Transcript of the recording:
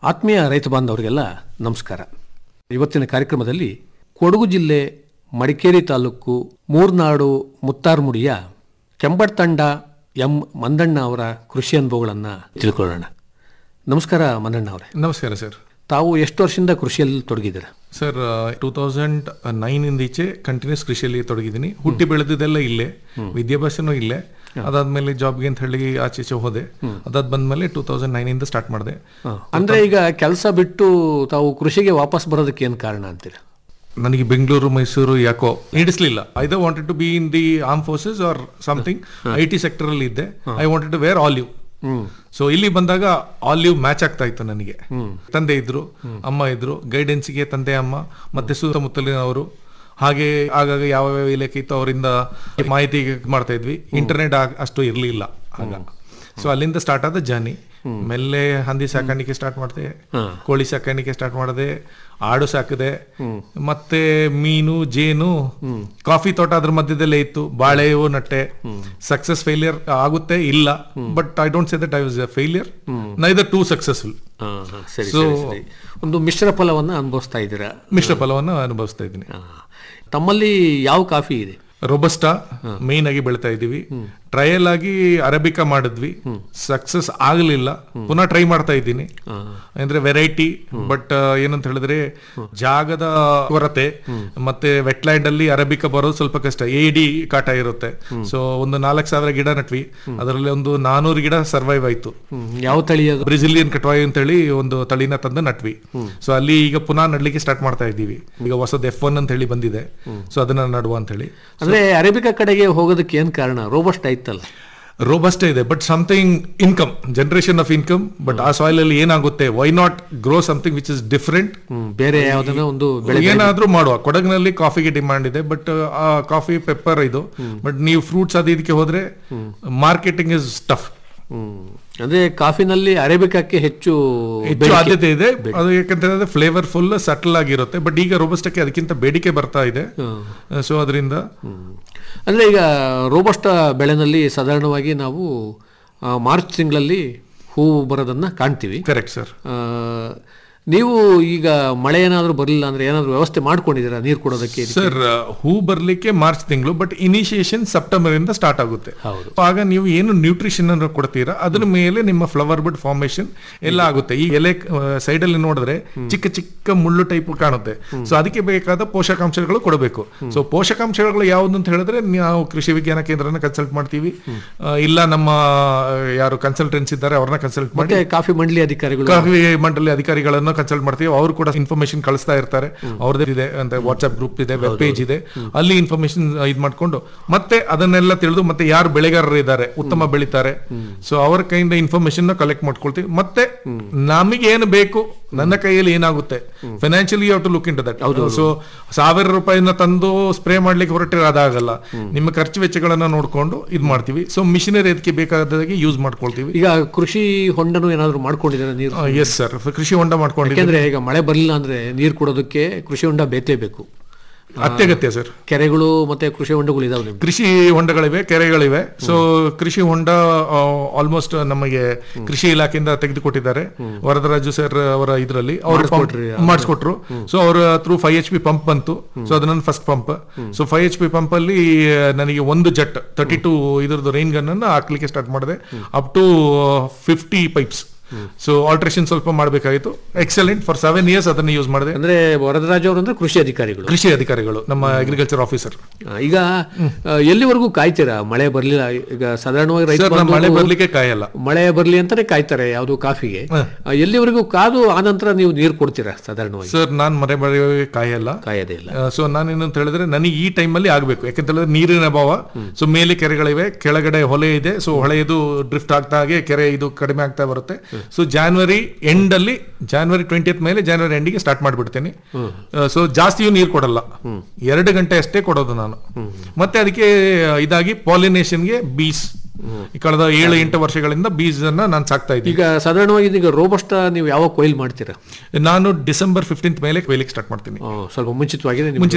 ಆತ್ಮೀಯ ರೈತ ಬಾಂಧವರಿಗೆಲ್ಲ ನಮಸ್ಕಾರ ಇವತ್ತಿನ ಕಾರ್ಯಕ್ರಮದಲ್ಲಿ ಕೊಡಗು ಜಿಲ್ಲೆ ಮಡಿಕೇರಿ ತಾಲೂಕು ಮೂರ್ನಾಡು ಮುತ್ತಾರ್ಮುಡಿಯ ಕೆಂಬಡ್ತಂಡ ಎಂ ಮಂದಣ್ಣ ಅವರ ಕೃಷಿ ಅನುಭವಗಳನ್ನು ತಿಳ್ಕೊಳ್ಳೋಣ ನಮಸ್ಕಾರ ಮಂದಣ್ಣ ಅವರೇ ನಮಸ್ಕಾರ ಸರ್ ತಾವು ಎಷ್ಟು ವರ್ಷದಿಂದ ಕೃಷಿಯಲ್ಲಿ ತೊಡಗಿದ್ದೀರಾ ಸರ್ ಟೂ ತೌಸಂಡ್ ನೈನ್ ಇಂದ ಈಚೆ ಕಂಟಿನ್ಯೂಸ್ ಕೃಷಿಯಲ್ಲಿ ತೊಡಗಿದ್ದೀನಿ ಹುಟ್ಟಿ ಬೆಳೆದಿದ್ದೆಲ್ಲ ಇಲ್ಲೇ ವಿದ್ಯಾಭ್ಯಾಸನೂ ಇಲ್ಲೇ ಅದಾದ್ಮೇಲೆ ಜಾಬ್ಗೆ ಅಂತ ಹೇಳಿ ಆಚೆ ಈಚೆ ಹೋದೆ ಅದಾದ್ ಬಂದ್ಮೇಲೆ ಟೂ ತೌಸಂಡ್ ನೈನ್ ಇಂದ ಸ್ಟಾರ್ಟ್ ಮಾಡಿದೆ ಅಂದ್ರೆ ಈಗ ಕೆಲಸ ಬಿಟ್ಟು ತಾವು ಕೃಷಿಗೆ ವಾಪಸ್ ಬರೋದಕ್ಕೆ ಏನು ಕಾರಣ ಅಂತೀರಾ ನನಗೆ ಬೆಂಗಳೂರು ಮೈಸೂರು ಯಾಕೋ ಹಿಡಿಸ್ಲಿಲ್ಲ either wanted to be in the arm forces or something I T sector ಅಲ್ಲಿ ಇದ್ದೆ I wanted to where I live so ಇಲ್ಲಿ ಬಂದಾಗ ಆಲಿವ್ ಮ್ಯಾಚ್ ಆಗ್ತಾ ಇತ್ತು ನನಗೆ ತಂದೆ ಇದ್ರು ಅಮ್ಮ ಇದ್ರು ಗೈಡೆನ್ಸ್ಗೆ ತಂದೆ ಅಮ್ಮ ಮತ್ತೆ ಸುತ್ತಮುತ್ತಲಿನವರು ಹಾಗೆ ಆಗಾಗ ಯಾವ ಯಾವ ಇಲಾಖೆ ಇತ್ತು ಅವರಿಂದ ಮಾಹಿತಿ ಮಾಡ್ತಾ ಇದ್ವಿ ಇಂಟರ್ನೆಟ್ ಅಷ್ಟು ಇರಲಿಲ್ಲ ಆಗ ಸೊ ಅಲ್ಲಿಂದ ಸ್ಟಾರ್ಟ್ ಆದ ಜರ್ನಿ ಮೆಲ್ಲೆ ಹಂದಿ ಸಾಕಾಣಿಕೆ ಸ್ಟಾರ್ಟ್ ಮಾಡಿದೆ ಕೋಳಿ ಸಾಕಾಣಿಕೆ ಸ್ಟಾರ್ಟ್ ಮಾಡಿದೆ ಆಡು ಸಾಕಿದೆ ಮತ್ತೆ ಮೀನು ಜೇನು ಕಾಫಿ ತೋಟ ಅದ್ರ ಮಧ್ಯದಲ್ಲೇ ಇತ್ತು ಬಾಳೆಯು ನಟ್ಟೆ ಸಕ್ಸಸ್ ಫೇಲಿಯರ್ ಆಗುತ್ತೆ ಇಲ್ಲ but I don't say that I was a failure neither too successful ಸರಿ ಸರಿ ಸರಿ ಒಂದು ಮಿಶ್ರ ಫಲವನ್ನು ಅನುಭವಿಸ್ತಾ ಇದ್ದೀರಾ ಮಿಶ್ರ ಫಲವನ್ನು ಅನುಭವಿಸ್ತಾ ಇದ್ದೀನಿ ಆ, ತಮ್ಮಲ್ಲಿ ಯಾವ ಕಾಫಿ ಇದೆ ರೊಬಸ್ಟಾ ಮೇನ್ ಆಗಿ ಬೆಳಿತಾ ಇದೀವಿ ಟ್ರಯಲ್ ಆಗಿ ಅರಬಿಕಾ ಮಾಡಿದ್ವಿ ಸಕ್ಸಸ್ ಆಗಲಿಲ್ಲ ಪುನಃ ಟ್ರೈ ಮಾಡ್ತಾ ಇದ್ದೀನಿ ಅಂದ್ರೆ ವೆರೈಟಿ ಬಟ್ ಏನಂತ ಹೇಳಿದ್ರೆ ಜಾಗದ ಕೊರತೆ ಮತ್ತೆ ವೆಟ್ಲ್ಯಾಂಡ್ ಅಲ್ಲಿ ಅರಬಿಕಾ ಬರೋದು ಸ್ವಲ್ಪ ಕಷ್ಟ ಎ ಡಿ ಕಾಟ ಇರುತ್ತೆ ಸೊ ಒಂದು ನಾಲ್ಕು ಸಾವಿರ ಗಿಡ ನಟ್ವಿ ಅದರಲ್ಲಿ ಒಂದು ನಾನೂರು ಗಿಡ ಸರ್ವೈವ್ ಆಯ್ತು ಹ್ಮ್, ಯಾವ ತಳಿ ಅದು ಬ್ರೆಸಿಲಿಯನ್ ಕಟ್ವಾಯ್ ಅಂತೇಳಿ ಒಂದು ತಳಿನ ತಂದು ನಟ್ವಿ ಸೊ ಅಲ್ಲಿ ಈಗ ಪುನಃ ನಡ್ಲಿಕ್ಕೆ ಸ್ಟಾರ್ಟ್ ಮಾಡ್ತಾ ಇದ್ದೀವಿ ಈಗ ಹೊಸದ್ ಎಫ್ ಒನ್ ಅಂತ ಹೇಳಿ ಬಂದಿದೆ ಸೊ ಅದನ್ನ ನಡುವ ಅಂತ ಹೇಳಿ ಅಂದ್ರೆ ಅರೇಬಿಕಾ ಕಡೆಗೆ ಹೋಗೋದಕ್ಕೆ ಏನ್ ಕಾರಣ ರೋಬಸ್ಟ್ ಆಯ್ತಲ್ಲ ರೋಬಸ್ಟೇ ಇದೆ but something income generation of income but ಆ ಸಾಯಿಲ್ ಅಲ್ಲಿ ಏನಾಗುತ್ತೆ why not grow something which is different hmm, ಬೇರೆ ಯಾವ್ದನ್ನ ಒಂದು ಬೆಳೆ ಏನಾದ್ರೂ ಮಾಡುವ ಕೊಡಗಿನಲ್ಲಿ ಕಾಫಿಗೆ ಡಿಮಾಂಡ್ ಇದೆ ಬಟ್ ಆ ಕಾಫಿ ಪೆಪ್ಪರ್ ಇದು ಬಟ್ ನೀವು ಫ್ರೂಟ್ಸ್ ಅದು ಇದಕ್ಕೆ ಹೋದ್ರೆ ಮಾರ್ಕೆಟಿಂಗ್ ಇಸ್ ಟಫ್ ಹ್ಮ್. ಅಂದ್ರೆ ಕಾಫಿನಲ್ಲಿ ಅರೇಬಿಕಾಕ್ಕೆ ಹೆಚ್ಚು ಹೆಚ್ಚು ಆದ್ಯತೆ ಇದೆ ಅದು ಯಾಕಂತ ಹೇಳಿದ್ರೆ ಫ್ಲೇವರ್ ಫುಲ್ ಸಟಲ್ ಆಗಿರುತ್ತೆ ಬಟ್ ಈಗ ರೋಬಸ್ಟಕ್ಕೆ ಅದಕ್ಕಿಂತ ಬೇಡಿಕೆ ಬರ್ತಾ ಇದೆ ಸೊ ಅದರಿಂದ ಹ್ಮ್. ಅಂದ್ರೆ ಈಗ ರೋಬಸ್ಟ ಬೆಳೆನಲ್ಲಿ ಸಾಧಾರಣವಾಗಿ ನಾವು ಆ, ಮಾರ್ಚ್ ತಿಂಗಳಲ್ಲಿ ಹೂವು ಬರೋದನ್ನ ಕಾಣ್ತೀವಿ ಕರೆಕ್ಟ್ ಸರ್ ಆ, ನೀವು ಈಗ ಮಳೆ ಏನಾದರೂ ಬರಲಿಲ್ಲ ಅಂದ್ರೆ ಏನಾದರೂ ವ್ಯವಸ್ಥೆ ಮಾಡ್ಕೊಂಡಿದ್ದೀರಾ ನೀರು ಕೊಡೋದಕ್ಕೆ ಸರ್ ಹೂ ಬರ್ಲಿಕ್ಕೆ ಮಾರ್ಚ್ ತಿಂಗಳು ಬಟ್ ಇನಿಷಿಯೇಷನ್ ಸೆಪ್ಟೆಂಬರ್ ಇಂದ ಸ್ಟಾರ್ಟ್ ಆಗುತ್ತೆ ಹೌದು. ಆಗ ನೀವು ಏನು ನ್ಯೂಟ್ರಿಷನ್ ಅನ್ನು ಕೊಡ್ತೀರಾ ಅದ್ರ ಮೇಲೆ ನಿಮ್ಮ ಫ್ಲವರ್ ಬಡ್ ಫಾರ್ಮೇಶನ್ ಎಲ್ಲ ಆಗುತ್ತೆ ಈ ಎಲೆ ಸೈಡ್ ಅಲ್ಲಿ ನೋಡಿದ್ರೆ ಚಿಕ್ಕ ಚಿಕ್ಕ ಮುಳ್ಳು ಟೈಪ್ ಕಾಣುತ್ತೆ ಸೊ ಅದಕ್ಕೆ ಬೇಕಾದ ಪೋಷಕಾಂಶಗಳು ಕೊಡಬೇಕು ಸೊ ಪೋಷಕಾಂಶಗಳು ಯಾವ್ದು ಅಂತ ಹೇಳಿದ್ರೆ ನಾವು ಕೃಷಿ ವಿಜ್ಞಾನ ಕೇಂದ್ರನ ಕನ್ಸಲ್ಟ್ ಮಾಡ್ತೀವಿ ಆ, ಇಲ್ಲ ನಮ್ಮ ಆ, ಯಾರು ಕನ್ಸಲ್ಟೆನ್ಸ್ ಇದ್ದಾರೆ ಅವ್ರನ್ನ ಕನ್ಸಲ್ಟ್ ಮಾಡಿ ಮತ್ತೆ ಕಾಫಿ ಮಂಡಳಿ ಅಧಿಕಾರಿಗಳು ಕಾಫಿ ಮಂಡಳಿ ಅಧಿಕಾರಿಗಳನ್ನ ಕನ್ಸಲ್ಟ್ ಮಾಡ್ತೀವಿ ಅವರು ಕೂಡ ಇನ್ಫಾರ್ಮೇಶನ್ ಕಳಿಸ್ತಾ ಇರ್ತಾರೆ ಅವ್ರದ್ದೇ ಇದೆ ಅಂತ ವಾಟ್ಸ್ಆಪ್ ಗ್ರೂಪ್ ಇದೆ ವೆಬ್ ಪೇಜ್ ಇದೆ ಅಲ್ಲಿ ಇನ್ಫಾರ್ಮೇಶನ್ ಇದ್ ಮಾಡ್ಕೊಂಡು ಮತ್ತೆ ಅದನ್ನೆಲ್ಲ ತಿಳಿದು ಮತ್ತೆ ಯಾರು ಬೆಳೆಗಾರರು ಇದ್ದಾರೆ ಉತ್ತಮ ಬೆಳಿತಾರೆ ಸೊ ಅವರ ಕೈಯಿಂದ ಇನ್ಫಾರ್ಮೇಶನ್ ಕಲೆಕ್ಟ್ ಮಾಡ್ಕೊಳ್ತೀವಿ ಮತ್ತೆ ನಮಗೆ ಏನು ಬೇಕು ನನ್ನ ಕೈಯಲ್ಲಿ ಏನಾಗುತ್ತೆ financially you to look into that so ಸಾವಿರ ರೂಪಾಯಿನ ತಂದು ಸ್ಪ್ರೇ ಮಾಡ್ಲಿಕ್ಕೆ ಹೊರಟಿದ್ರೆ ಅದಾಗಲ್ಲ ನಿಮ್ಮ ಖರ್ಚು ವೆಚ್ಚಗಳನ್ನ ನೋಡ್ಕೊಂಡು ಇದ್ ಮಾಡ್ತೀವಿ ಸೊ ಮಿಷಿನರಿ ಅದಕ್ಕೆ ಬೇಕಾದಾಗೆ ಯೂಸ್ ಮಾಡ್ಕೊಳ್ತೀವಿ ಈಗ ಕೃಷಿ ಹೊಂಡನು ಏನಾದರೂ ಮಾಡ್ಕೊಂಡಿದ್ದೀರಾ ನೀರು ಎಸ್ ಸರ್ ಕೃಷಿ ಹೊಂಡ ಮಾಡ್ಕೊಂಡಿದ್ದೀವಿ ಯಾಕೆಂದ್ರೆ ಈಗ ಮಳೆ ಬರಲಿಲ್ಲ ಅಂದ್ರೆ ನೀರು ಕೊಡೋದಕ್ಕೆ ಕೃಷಿ ಹೊಂಡ ಬೇಕೇಬೇಕು ಅತ್ಯಗತ್ಯ ಸರ್ ಕೆರೆಗಳು ಮತ್ತೆ ಕೃಷಿ ಹೊಂಡಗಳು ಇದಾವೆ ನಿಮ್ಗೆ ಕೃಷಿ ಹೊಂಡಗಳಿವೆ ಕೆರೆಗಳಿವೆ ಸೊ ಕೃಷಿ ಹೊಂಡ ಆಲ್ಮೋಸ್ಟ್ ನಮಗೆ ಕೃಷಿ ಇಲಾಖೆಯಿಂದ ತೆಗೆದುಕೊಟ್ಟಿದ್ದಾರೆ ವರದರಾಜು ಸರ್ ಅವರ ಇದರಲ್ಲಿ ಅವರು ಮಾಡಿಸ್ಕೊಟ್ರು ಸೊ ಅವರ through five H P pump ಬಂತು ಸೊ ಅದು ನನ್ನ first pump so five H P pump ಅಲ್ಲಿ ನನಗೆ ಒಂದು ಜಟ್ ತರ್ಟಿ ಟು ಇದ್ರದ್ದು ರೈನ್ ಗನ್ ಅನ್ನು ಹಾಕ್ಲಿಕ್ಕೆ ಸ್ಟಾರ್ಟ್ ಮಾಡಿದೆ up to fifty pipes so alteration ಸ್ವಲ್ಪ ಮಾಡಬೇಕಾಗಿತ್ತು ಎಕ್ಸಲೆಂಟ್ ಫಾರ್ ಸೆವೆನ್ ಇಯರ್ಸ್ ಅದನ್ನು ಯೂಸ್ ಮಾಡಿದೆ ಅಂದ್ರೆ ವರದರಾಜ್ ಅವರು ಅಂದ್ರೆ ಕೃಷಿ ಅಧಿಕಾರಿಗಳು ಕೃಷಿ ಅಧಿಕಾರಿಗಳು ನಮ್ಮ ಅಗ್ರಿಕಲ್ಚರ್ ಆಫೀಸರ್ ಆ, ಈಗ ಆ, ಎಲ್ಲಿವರೆಗೂ ಕಾಯ್ತೀರಾ ಮಳೆ ಬರಲಿಲ್ಲ ಈಗ ಸಾಧಾರಣವಾಗಿ ರೈತ ಸರ್ ಮಳೆ ಬರ್ಲಿಕ್ಕೆ ಕಾಯಲ್ಲ ಮಳೆ ಬರಲಿ ಅಂತಾನೆ ಕಾಯ್ತಾರೆ ಯಾವುದು ಕಾಫಿಗೆ ಆ, ಎಲ್ಲಿವರೆಗೂ ಕಾದು ಆನಂತರ ನೀವು ನೀರು ಕೊಡ್ತೀರಾ ಸಾಧಾರಣವಾಗಿ ಸರ್ ನಾನ್ ಮರೆ ಬೆಳೆಯೋಕೆ ಕಾಯಲ್ಲ ಕಾಯೋದೇ ಇಲ್ಲ ಸೊ ನಾನೇನಂತ ಹೇಳಿದ್ರೆ ನನಗೆ ಈ ಟೈಮಲ್ಲಿ ಆಗಬೇಕು ಯಾಕಂತ ಹೇಳಿದ್ರೆ ನೀರಿನ ಅಭಾವ ಸೊ ಮೇಲೆ ಕೆರೆಗಳಿವೆ ಕೆಳಗಡೆ ಹೊಲೆ ಇದೆ ಸೊ ಹೊಳೆಯದು ಡ್ರಿಫ್ಟ್ ಆಗ್ತಾ ಹಾಗೆ ಕೆರೆ ಇದು ಕಡಿಮೆ ಆಗ್ತಾ ಬರುತ್ತೆ ಸೊ ಜಾನ್ವರಿ ಎಂಡ್ ಅಲ್ಲಿ ಜಾನ್ವರಿ ಟ್ವೆಂಟಿ ಮೇಲೆ ಜಾನ್ವರಿ ಎಂಡಿಗೆ ಸ್ಟಾರ್ಟ್ ಮಾಡ್ಬಿಡ್ತೇನೆ ಸೊ ಜಾಸ್ತಿಯೂ ನೀರು ಕೊಡಲ್ಲ ಎರಡು ಗಂಟೆ ಅಷ್ಟೇ ಕೊಡೋದು ನಾನು ಮತ್ತೆ ಅದಕ್ಕೆ ಇದಾಗಿ ಪಾಲಿನೇಷನ್ಗೆ ಬೀಸ್ ಈ ಕಳೆದ ಏಳು ಎಂಟು ವರ್ಷಗಳಿಂದ ಬೀಸ್ ಅನ್ನ ನಾನು ಸಾಕ್ತಾ ಇದ್ದೀನಿ ಈಗ ಸಾಧಾರಣವಾಗಿ ಈಗ ರೋಬಸ್ಟ ನೀವು ಯಾವಾಗ ಕೊಯ್ಲು ಮಾಡ್ತೀರಾ ನಾನು ಡಿಸೆಂಬರ್ ಫಿಫ್ಟೀನ್ತ್ ಮೇಲೆ ಕೊಯ್ಲಿಕ್ಕೆ ಸ್ಟಾರ್ಟ್ ಮಾಡ್ತೀನಿ ಆ, ಸ್ವಲ್ಪ ಮುಂಚಿತವಾಗಿದೆ ನಿಮ್ಗೆ